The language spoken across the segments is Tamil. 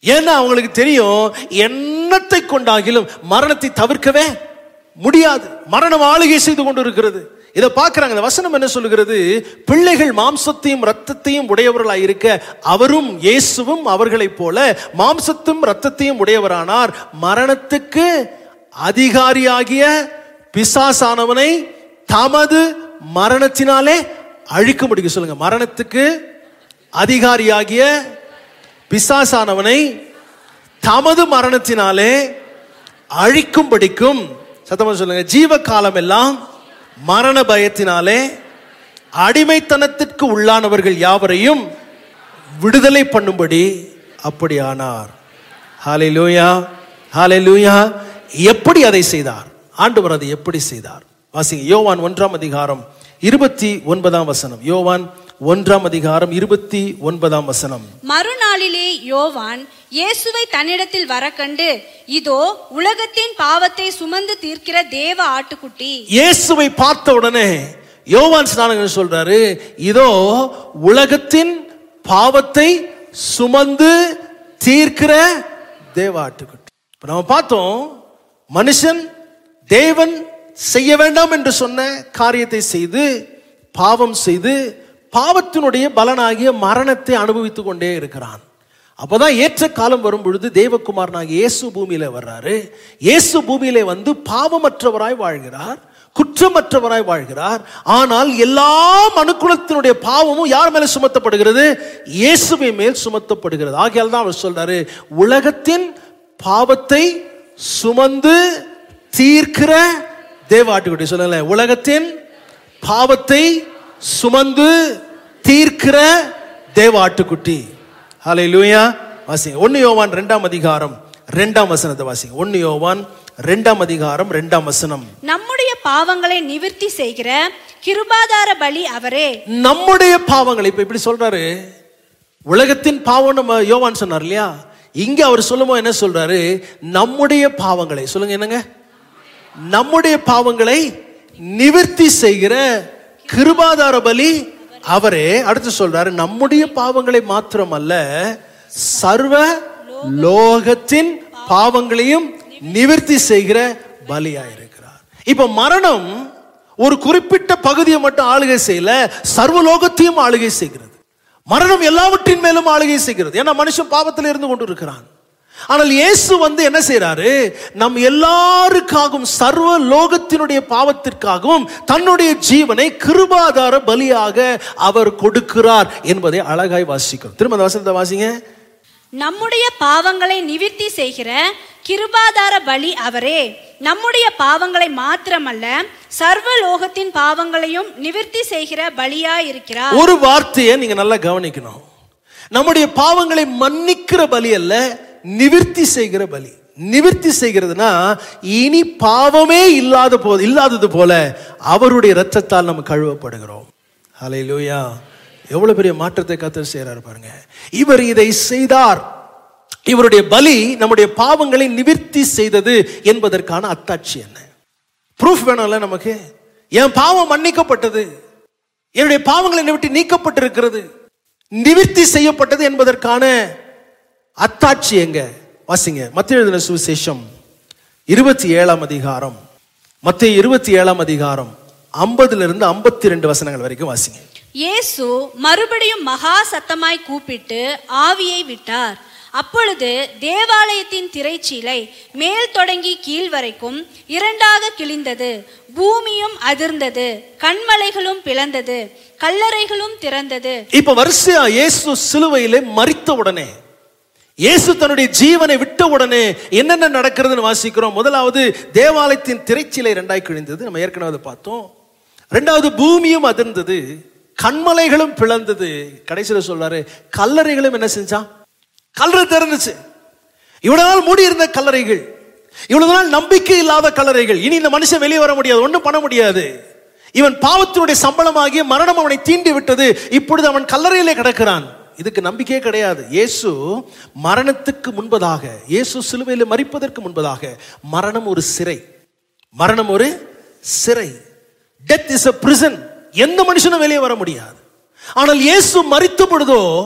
ஏன்னா அவங்களுக்கு தெரியும் எண்ணத்தை கொண்டாகிலும் மரணத்தை தவிர்க்கவே முடியாது மரணம் ஆளுகை செய்து கொண்டு இருக்கிறது இதை பார்க்கறாங்க இந்த வசனம் என்ன சொல்லுகிறது பிள்ளைகள் மாம்சத்தையும் ரத்தத்தையும் உடையவர்களாய் இருக்க அவரும் இயேசுவும் அவர்களைப் போல மாம்சத்தும் ரத்தத்தையும் உடையவரானார் மரணத்துக்கு அதிகாரியாகிய பிசாசானவனை தமது மரணத்தினாலே அழிக்க முடியும் சொல்லுங்க மரணத்துக்கு அதிகாரியாகிய பிசாசானவனை தமது மரணத்தினாலே அழிக்கும்படிக்கும் சத்தமா சொல்லுங்க ஜீவ காலம் எல்லாம் மரண பயத்தினாலே அடிமைத்தனத்திற்கு உள்ளானவர்கள் யாவரையும் விடுதலை பண்ணும்படி அப்படியானார் ஹாலே லூயா ஹாலே லூயா எப்படி அதை செய்தார் ஆண்டவர் அதை எப்படி செய்தார் வாசிங்க யோவான் ஒன்றாம் அதிகாரம் இருபத்தி ஒன்பதாம் வசனம் யோவான் ஒன்றாம் அதிகாரம் இருபத்தி ஒன்பதாம் வசனம் மறுநாளிலே யோவான் இயேசுவை தன்னிடத்தில் வரக்கண்டு இதோ உலகத்தின் பாவத்தை சுமந்து தீர்க்கிற தேவ ஆட்டுக்குட்டி இயேசுவை பார்த்த உடனே யோவான் ஸ்நானகன் சொல்றாரு இதோ உலகத்தின் பாவத்தை சுமந்து தீர்க்கிற தேவாட்டுக்குட்டி இப்ப நம்ம பார்த்தோம் மனுஷன் தேவன் செய்ய வேண்டாம் என்று சொன்ன காரியத்தை செய்து பாவம் செய்து பாவத்தினுடைய பலனாகிய மரணத்தை அனுபவித்துக் கொண்டே இருக்கிறான் அப்பதான் ஏற்ற காலம் வரும் பொழுது தேவகுமாரனாகிய இயேசு பூமியில வர்றாரு இயேசு பூமியிலே வந்து பாவமற்றவராய் வாழ்கிறார் குற்றமற்றவராய் வாழ்கிறார் ஆனால் எல்லா மனுக்குலத்தினுடைய பாவமும் யார் மேல சுமத்தப்படுகிறது இயேசுவை மேல் சுமத்தப்படுகிறது ஆகையால் தான் அவர் சொல்றாரு உலகத்தின் பாவத்தை சுமந்து தீர்க்கிற தேவ ஆட்டுக்குட்டி சொல்லுங்கள உலகத்தின் பாவத்தை சுமந்து தீர்க்கிற தேவ ஆட்டுக்குட்டி ஹலை லூயா வாசிங்க ஒன்னு யோவான் ரெண்டாம் அதிகாரம் ரெண்டாம் வசனத்தை வாசிங்க ஒன்னு யோவான் ரெண்டாம் அதிகாரம் ரெண்டாம் வசனம் நம்முடைய பாவங்களை நிவிர்த்தி செய்கிற கிருபாதார பலி அவரே நம்முடைய பாவங்களை இப்ப இப்படி சொல்றாரு உலகத்தின் பாவம் நம்ம யோவான் சொன்னார் இல்லையா இங்க அவர் சொல்லும்போது என்ன சொல்றாரு நம்முடைய பாவங்களை சொல்லுங்க என்னங்க நம்முடைய பாவங்களை நிவர்த்தி செய்கிற கிருபாதார பலி அவரே அடுத்து சொல்றாரு நம்முடைய பாவங்களை மாத்திரமல்ல சர்வ லோகத்தின் பாவங்களையும் நிவர்த்தி செய்கிற பலியா இருக்கிறார் இப்ப மரணம் ஒரு குறிப்பிட்ட பகுதியை மட்டும் ஆளுகை செய்யல சர்வலோகத்தையும் ஆளுகை செய்கிறது மரணம் எல்லாவற்றின் மேலும் ஆளுகை செய்கிறது ஏன்னா மனுஷன் பாவத்தில் இருந்து கொண்டு இருக்கிறான் ஆனால் இயேசு வந்து என்ன செய்றாரு நம் எல்லாருக்காகவும் சர்வ லோகத்தினுடைய பாவத்திற்காகவும் தன்னுடைய ஜீவனை கிருபாதார பலியாக அவர் கொடுக்கிறார் என்பதை அழகாய் வாசிக்கிறோம் திரும்ப அந்த வசனத்தை வாசிங்க நம்முடைய பாவங்களை நிவிர்த்தி செய்கிற கிருபாதார பலி அவரே நம்முடைய பாவங்களை மாத்திரமல்ல சர்வ லோகத்தின் பாவங்களையும் நிவிர்த்தி செய்கிற பலியா இருக்கிறார் ஒரு வார்த்தையை நீங்க நல்லா கவனிக்கணும் நம்முடைய பாவங்களை மன்னிக்கிற பலி அல்ல நிவிர்த்தி செய்கிற பலி நிவிர்த்தி செய்கிறதுனா இனி பாவமே இல்லாத போது இல்லாதது போல அவருடைய இரத்தத்தால் நம்ம கழுவப்படுகிறோம் ஹalleluya எவ்வளவு பெரிய மாற்றத்தை கத்தர் செய்யறாரு பாருங்க இவர் இதை செய்தார் இவருடைய பலி நம்முடைய பாவங்களை நிவிர்த்தி செய்தது என்பதற்கான அத்தாட்சி என்ன ப்ரூஃப் வேணும்ல நமக்கு என் பாவம் மன்னிக்கப்பட்டது என்னுடைய பாவங்களை என்னை விட்டு நீக்கப்பட்டிருக்கிறது நிவிர்த்தி செய்யப்பட்டது என்பதற்கான அத்தாட்சி எங்க வாசிங்க மத்திய எழுதின சுவிசேஷம் இருபத்தி ஏழாம் அதிகாரம் மத்திய இருபத்தி ஏழாம் அதிகாரம் ஐம்பதுல இருந்து ஐம்பத்தி ரெண்டு வசனங்கள் வரைக்கும் வாசிங்க இயேசு மறுபடியும் மகா சத்தமாய் கூப்பிட்டு ஆவியை விட்டார் அப்பொழுது தேவாலயத்தின் திரைச்சீலை மேல் தொடங்கி கீழ் வரைக்கும் இரண்டாக கிழிந்தது பூமியும் அதிர்ந்தது கண்மலைகளும் பிளந்தது கல்லறைகளும் திறந்தது இப்ப வரிசையா இயேசு சிலுவையிலே மறித்த உடனே இயேசு தன்னுடைய ஜீவனை விட்ட உடனே என்னென்ன நடக்கிறதுன்னு வாசிக்கிறோம் முதலாவது தேவாலயத்தின் திரைச்சிலை ரெண்டாய் கிழிந்தது நம்ம ஏற்கனவே அதை பார்த்தோம் ரெண்டாவது பூமியும் அதிர்ந்தது கண்மலைகளும் பிளந்தது கடைசியில சொல்றாரு கல்லறைகளும் என்ன செஞ்சான் கல்லறை திறந்துச்சு இவ்வளவு நாள் மூடி இருந்த கல்லறைகள் இவ்வளவு நாள் நம்பிக்கை இல்லாத கல்லறைகள் இனி இந்த மனுஷன் வெளியே வர முடியாது ஒண்ணும் பண்ண முடியாது இவன் பாவத்தினுடைய சம்பளமாகிய மரணம் அவனை தீண்டி விட்டது இப்பொழுது அவன் கல்லறையிலே கிடக்கிறான் இதுக்கு நம்பிக்கையே கிடையாது இயேசு மரணத்துக்கு முன்பதாக இயேசு சிலுவையில் மறிப்பதற்கு முன்பதாக மரணம் ஒரு சிறை மரணம் ஒரு சிறை டெத் இஸ் a prison எந்த மனுஷனும் வெளியே வர முடியாது ஆனால் இயேசு மறித்த பொழுதோ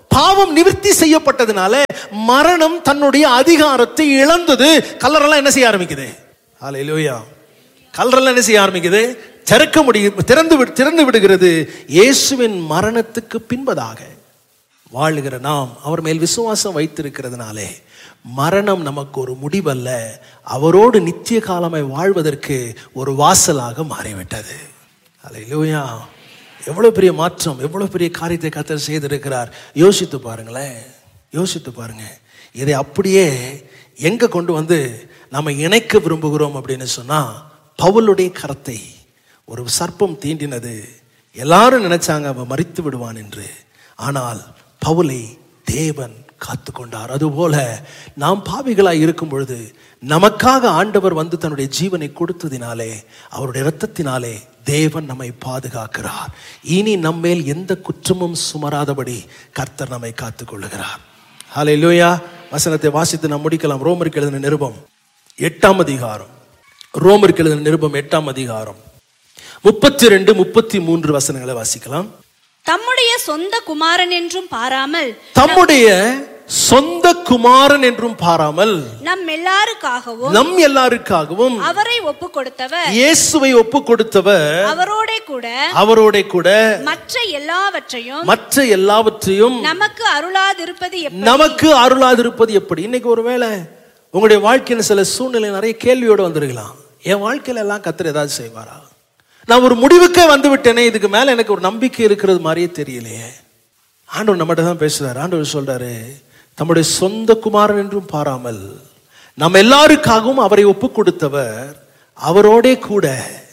பாவம் நிவர்த்தி செய்யப்பட்டதுனால மரணம் தன்னுடைய அதிகாரத்தை இழந்தது கல்லறெல்லாம் என்ன செய்ய ஆரம்பிக்குது ஹalleluya கல்லறெல்லாம் என்ன செய்ய ஆரம்பிக்குது திறக்க முடியும் திறந்து விடு- திறந்து விடுகிறது இயேசுவின் மரணத்துக்கு பின்பதாக வாழுகிற நாம் அவர் மேல் விசுவாசம் வைத்திருக்கிறதுனாலே மரணம் நமக்கு ஒரு முடிவல்ல அவரோடு நித்திய காலமாய் வாழ்வதற்கு ஒரு வாசலாக மாறிவிட்டது அல்லேலூயா எவ்வளவு பெரிய மாற்றம் எவ்வளவு பெரிய காரியத்தை கத்தர் செய்திருக்கிறார் யோசித்து பாருங்களேன் யோசித்து பாருங்க இதை அப்படியே எங்க கொண்டு வந்து நம்ம இணைக்க விரும்புகிறோம் அப்படின்னு சொன்னா பவுலுடைய கரத்தை ஒரு சர்ப்பம் தீண்டினது எல்லாரும் நினைச்சாங்க அவன் மறித்து விடுவான் என்று ஆனால் பவுலை தேவன் காத்து கொண்டார் அதுபோல நாம் பாவிகளாய் இருக்கும் பொழுது நமக்காக ஆண்டவர் வந்து தன்னுடைய ஜீவனை கொடுத்ததினாலே அவருடைய இரத்தத்தினாலே தேவன் நம்மை பாதுகாக்கிறார் இனி நம்மேல் எந்த குற்றமும் சுமராதபடி கர்த்தர் நம்மை காத்துக் கொள்ளுகிறார் ஹalleluya வசனத்தை வாசித்து நாம் முடிக்கலாம் ரோமருக்கு எழுதின நிருபம் எட்டாம் அதிகாரம் ரோமருக்கு எழுதின நிருபம் எட்டாம் அதிகாரம் முப்பத்தி ரெண்டு முப்பத்தி மூன்று வசனங்களை வாசிக்கலாம் தம்முடைய சொந்த குமாரன் என்றும் பாராமல் தம்முடைய சொந்த குமாரன் என்றும் பாராமல் நம் எல்லாருக்காகவும் நம் எல்லாருக்காகவும் அவரை ஒப்பு கொடுத்தவர் இயேசுவை ஒப்பு கொடுத்தவர் அவரோட கூட அவரோட கூட மற்ற எல்லாவற்றையும் மற்ற எல்லாவற்றையும் நமக்கு அருளாதிருப்பது எப்படி நமக்கு அருளாதிருப்பது எப்படி இன்னைக்கு ஒருவேளை உங்களுடைய வாழ்க்கையில் சில சூழ்நிலை நிறைய கேள்வியோட வந்திருக்கலாம் என் வாழ்க்கையில எல்லாம் கத்தர் ஏதாவது செய்வாரா நான் ஒரு முடிவுக்கே வந்து விட்டேனே இதுக்கு மேல எனக்கு ஒரு நம்பிக்கை இருக்கிறது மாதிரியே தெரியலையே ஆண்டவர் நம்மகிட்ட தான் பேசுறாரு ஆண்டவர் சொல்றாரு தம்முடைய சொந்த குமாரன் என்றும் பாராமல் நம்ம எல்லாருக்காகவும் அவரை ஒப்பு கொடுத்தவர் அவரோடே கூட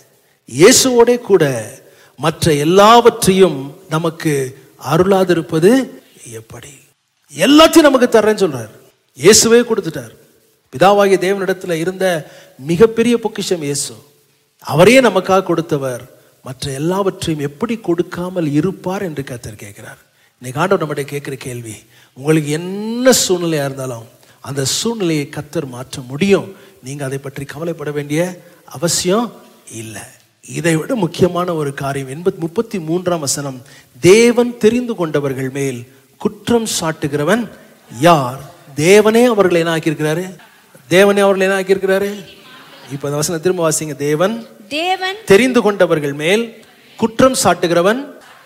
இயேசுவோடே கூட மற்ற எல்லாவற்றையும் நமக்கு அருளாதிருப்பது எப்படி எல்லாத்தையும் நமக்கு தர்றேன்னு சொல்றார் இயேசுவே கொடுத்துட்டார் பிதாவாகிய தேவனிடத்துல இருந்த மிகப்பெரிய பொக்கிஷம் இயேசு அவரையே நமக்காக கொடுத்தவர் மற்ற எல்லாவற்றையும் எப்படி கொடுக்காமல் இருப்பார் என்று கத்தர் கேட்கிறார் இன்னைக்கு ஆண்டவர் நம்மகிட்ட கேட்கிற கேள்வி உங்களுக்கு என்ன சூழ்நிலையா இருந்தாலும் அந்த சூழ்நிலையை கத்தர் மாற்ற முடியும் நீங்க அதை பற்றி கவலைப்பட வேண்டிய அவசியம் இல்லை இதை விட முக்கியமான ஒரு காரியம் எண்பத்தி முப்பத்தி மூன்றாம் வசனம் தேவன் தெரிந்து கொண்டவர்கள் மேல் குற்றம் சாட்டுகிறவன் யார் தேவனே அவர்களை என்ன ஆக்கியிருக்கிறாரு தேவனே அவர்களை என்ன ஆக்கியிருக்கிறாரு இப்ப அந்த வசனம் திரும்ப வாசிங்க தேவன் தேவன் தெரிந்து கொண்டவர்கள் மேல் குற்றம் சாட்டுகிறவன்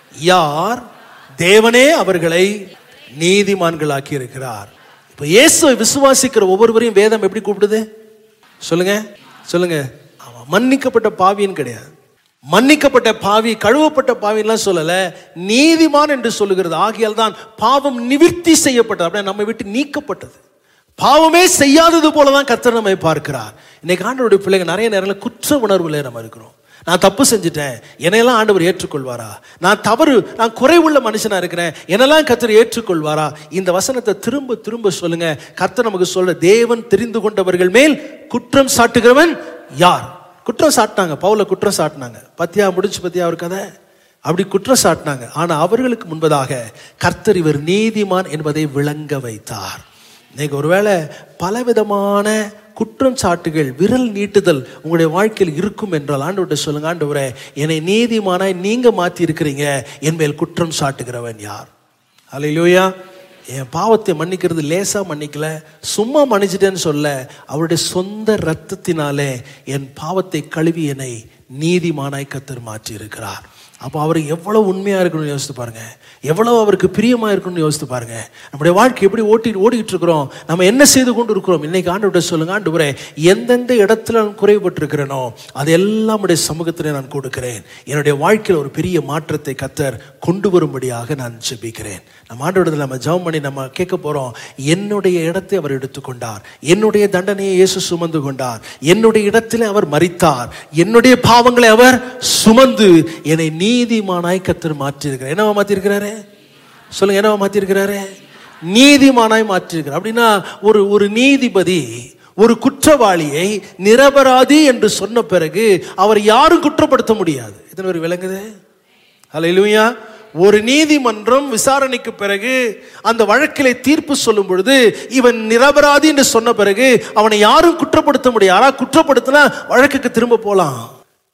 யார் தேவனே அவர்களை நீதிமான்களாக்கி இருக்கிறார் இப்ப இயேசுவை விசுவாசிக்கிற ஒவ்வொருவரையும் வேதம் எப்படி கூப்பிடுது சொல்லுங்க சொல்லுங்க ஆமா, மன்னிக்கப்பட்ட பாவின்னு கிடையாது மன்னிக்கப்பட்ட பாவி கழுவப்பட்ட பாவின்லாம் சொல்லல நீதிமான் என்று சொல்லுகிறது ஆகியால் தான் பாவம் நிவிர்த்தி செய்யப்பட்டது அப்படியே நம்மை விட்டு நீக்கப்பட்டது பாவமே செய்யாதது போல தான் கர்த்தர் நம்மை பார்க்கிறார் இன்னைக்கு ஆண்டவருடைய பிள்ளைங்க நிறைய நேரங்களில் குற்ற உணர்வுல நம்ம இருக்கிறோம் நான் தப்பு செஞ்சுட்டேன் என்னையெல்லாம் ஆண்டவர் ஏற்றுக்கொள்வாரா நான் தவறு நான் குறைவுள்ள மனுஷனா இருக்கிறேன் என்னெல்லாம் கர்த்தர் ஏற்றுக்கொள்வாரா இந்த வசனத்தை திரும்ப திரும்ப சொல்லுங்க கர்த்தர் நமக்கு சொல்ற தேவன் தெரிந்து கொண்டவர்கள் மேல் குற்றம் சாட்டுகிறவன் யார் குற்றம் சாட்டினாங்க பவுல குற்றம் சாட்டினாங்க பத்தியா முடிஞ்சு பத்தியா அவர் கதை அப்படி குற்றம் சாட்டினாங்க ஆனா அவர்களுக்கு முன்பதாக கர்த்தர் இவர் நீதிமான் என்பதை விளங்க வைத்தார் இன்னைக்கு ஒருவேளை பலவிதமான குற்றம் சாட்டுகள் விரல் நீட்டுதல் உங்களுடைய வாழ்க்கையில் இருக்கும் என்றால் ஆண்டவர்கிட்ட சொல்லுங்க ஆண்டவரே என்னை நீதிமானாய் நீங்க மாத்தி இருக்கிறீங்க என் மேல் குற்றம் சாட்டுகிறவன் யார் அல்லையிலூயா என் பாவத்தை மன்னிக்கிறது லேசா மன்னிக்கல சும்மா மன்னிச்சிட்டேன்னு சொல்ல அவருடைய சொந்த ரத்தத்தினாலே என் பாவத்தை கழுவி என்னை நீதிமானாய் கத்தர் மாற்றி இருக்கிறார் அப்போ அவர் எவ்வளவு உண்மையா இருக்கணும்னு யோசித்து பாருங்க எவ்வளவு அவருக்கு பிரியமா இருக்கணும்னு யோசித்து பாருங்க நம்முடைய வாழ்க்கை எப்படி ஓட்டி ஓடிட்டு இருக்கிறோம் நம்ம என்ன செய்து கொண்டு இருக்கிறோம் இன்னைக்கு ஆண்டு சொல்லுங்க ஆண்டு எந்தெந்த இடத்துல நான் குறைபட்டு இருக்கிறேனோ அது எல்லாம் உடைய சமூகத்திலே நான் கொடுக்கிறேன் என்னுடைய வாழ்க்கையில் ஒரு பெரிய மாற்றத்தை கத்தர் கொண்டு வரும்படியாக நான் ஜெபிக்கிறேன் நம்ம ஆண்டோடத்தில் நம்ம ஜெபம் பண்ணி நம்ம கேட்க போறோம் என்னுடைய இடத்தை அவர் எடுத்துக்கொண்டார் என்னுடைய தண்டனையை இயேசு சுமந்து கொண்டார் என்னுடைய இடத்திலே அவர் மரித்தார் என்னுடைய பாவங்களை அவர் சுமந்து என்னை நீதிமானாய் கத்தர் மாற்றியிருக்கிறார் என்னவா மாற்றிருக்கிறாரு சொல்லுங்க என்னவா மாற்றிருக்கிறாரு நீதிமானாய் மாற்றிருக்கிறார் அப்படின்னா ஒரு ஒரு நீதிபதி ஒரு குற்றவாளியை நிரபராதி என்று சொன்ன பிறகு அவர் யாரும் குற்றப்படுத்த முடியாது இதன் ஒரு விளங்குது ஹalleluya ஒரு நீதிமன்றம் விசாரணைக்கு பிறகு அந்த வழக்கிலே தீர்ப்பு சொல்லும் பொழுது இவன் நிரபராதி என்று சொன்ன பிறகு அவனை யாரும் குற்றப்படுத்த முடியாது யாரா குற்றப்படுத்தினா வழக்குக்கு திரும்ப போலாம்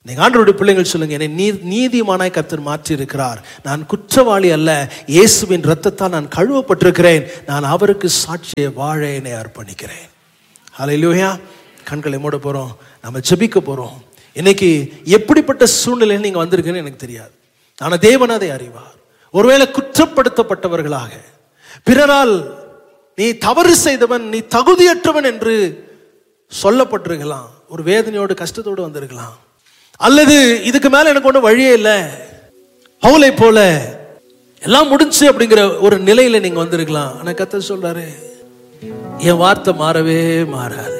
நீங்க ஆண்டவருடைய பிள்ளைகள் சொல்லுங்க என்னை நீ நீதிமானாய் கர்த்தர் மாற்றி இருக்கிறார் நான் குற்றவாளி அல்ல இயேசுவின் ரத்தத்தால் நான் கழுவப்பட்டிருக்கிறேன் நான் அவருக்கு சாட்சியை வாழ என்னை அர்ப்பணிக்கிறேன் ஹalleluya கண்களை மூட போறோம் நம்ம ஜெபிக்க போறோம் இன்னைக்கு எப்படிப்பட்ட சூழ்நிலையில் நீங்க வந்திருக்கீங்கன்னு எனக்கு தெரியாது ஆனா தேவன் அதை அறிவார் ஒருவேளை குற்றப்படுத்தப்பட்டவர்களாக பிறரால் நீ தவறு செய்தவன் நீ தகுதியற்றவன் என்று சொல்லப்பட்டிருக்கலாம் ஒரு வேதனையோடு கஷ்டத்தோடு வந்திருக்கலாம் அல்லது இதுக்கு மேல எனக்கு ஒன்றும் வழியே இல்லை பவுலை போல எல்லாம் முடிஞ்சு அப்படிங்கிற ஒரு நிலையில நீங்க வந்திருக்கலாம் ஆனா கத்த சொல்றாரு என் வார்த்தை மாறவே மாறாது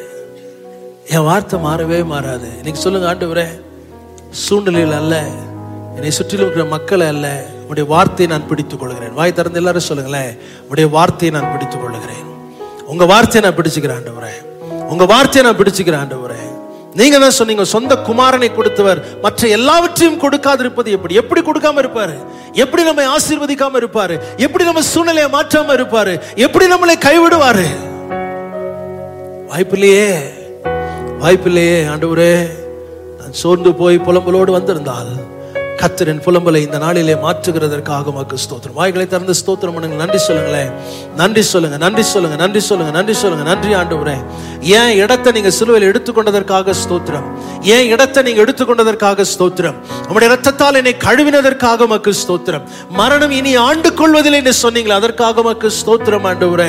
என் வார்த்தை மாறவே மாறாது இன்னைக்கு சொல்லுங்க ஆண்டவரே சூழ்நிலையில் அல்ல என்னை சுற்றிலும் இருக்கிற மக்களை அல்ல உடைய வார்த்தையை நான் பிடித்துக் கொள்கிறேன் வாய் திறந்து எல்லாரும் சொல்லுங்களேன் உடைய வார்த்தையை நான் பிடித்துக் கொள்கிறேன் உங்க வார்த்தையை நான் பிடிச்சுக்கிறேன் ஆண்டவரே உங்க வார்த்தையை நான் பிடிச்சுக்கிறேன் ஆண்டவரே நீங்க தான் சொன்னீங்க சொந்த குமாரனை கொடுத்தவர் மற்ற எல்லாவற்றையும் கொடுக்காதிருப்பது எப்படி எப்படி கொடுக்காம இருப்பாரு எப்படி நம்மை ஆசீர்வதிக்காம இருப்பாரு எப்படி நம்ம சூழ்நிலையை மாற்றாம இருப்பாரு எப்படி நம்மளை கைவிடுவாரு வாய்ப்பில்லையே வாய்ப்பில்லையே ஆண்டவரே நான் சோர்ந்து போய் புலம்பலோடு வந்திருந்தால் கத்தரின் புலம்பலை இந்த நாளிலே மாற்றுகிறதற்காக உமக்கு ஸ்தோத்திரம் வாய்களை திறந்து ஸ்தோத்திரம் பண்ணுங்க நன்றி சொல்லுங்களேன் நன்றி சொல்லுங்க நன்றி சொல்லுங்க நன்றி சொல்லுங்க நன்றி சொல்லுங்க நன்றி ஆண்டவரே ஏன் இடத்தை நீங்க சிலுவையில் எடுத்துக்கொண்டதற்காக ஸ்தோத்திரம் ஏன் இடத்தை நீங்க எடுத்துக்கொண்டதற்காக ஸ்தோத்திரம் உங்களுடைய ரத்தத்தால் என்னை கழுவினதற்காக உமக்கு ஸ்தோத்திரம் மரணம் இனி ஆண்டு கொள்வதில்லை என்று சொன்னீங்களே அதற்காக உமக்கு ஸ்தோத்திரம் ஆண்டவரே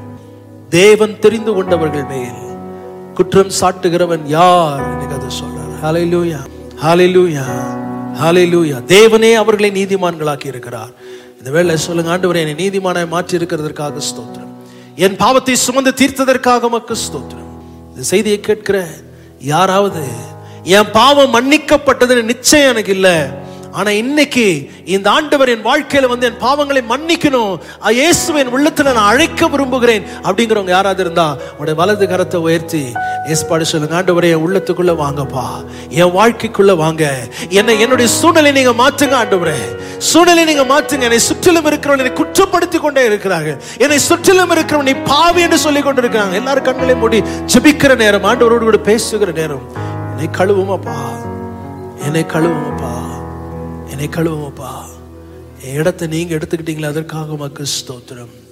தேவன் தெரிந்து கொண்டவர்கள் மேல் குற்றம் சாட்டுகிறவன் யார் எனக்கு அதை சொல்றார் ஹalleluya ஹalleluya ஹalleluya தேவனே அவர்களை நீதிமான்களாக்கி இருக்கிறார் இந்த வேளை சொல்லுங்க ஆண்டவரே என்னை நீதிமானாய் மாற்றி இருக்கிறதற்காக ஸ்தோத்திரம் என் பாவத்தை சுமந்து தீர்த்ததற்காக உமக்கு ஸ்தோத்திரம் இந்த செய்தியை கேட்கிற யாராவது என் பாவம் மன்னிக்கப்பட்டதுன்னு நிச்சயம் எனக்கு இல்லை ஆனா இன்னைக்கு இந்த ஆண்டவர் என் வாழ்க்கையில வந்து என் பாவங்களை மன்னிக்கணும் அ, இயேசுவை என் உள்ளத்துல நான் அழைக்க விரும்புகிறேன் அப்படிங்கிறவங்க யாராவது இருந்தா உடைய வலது கரத்தை உயர்த்தி ஏற்பாடு சொல்லுங்க ஆண்டவரே என் உள்ளத்துக்குள்ள வாங்கப்பா என் வாழ்க்கைக்குள்ள வாங்க என்னை என்னுடைய சூழ்நிலை நீங்க மாற்றுங்க ஆண்டவரே சூழ்நிலை நீங்க மாற்றுங்க என்னை சுற்றிலும் இருக்கிறவன் என்னை குற்றப்படுத்தி கொண்டே இருக்கிறார்கள் என்னை சுற்றிலும் இருக்கிறவன் நீ பாவி என்று சொல்லி கொண்டிருக்கிறாங்க எல்லாரும் கண்களை மூடி ஜெபிக்கிற நேரம் ஆண்டவரோடு கூட பேசுகிற நேரம் என்னை கழுவுமாப்பா என்னை கழுவுமாப்பா என்னை கழுவுமாப்பா என் இடத்தை நீங்க எடுத்துக்கிட்டீங்களா அதற்காக உமக்கு ஸ்தோத்திரம்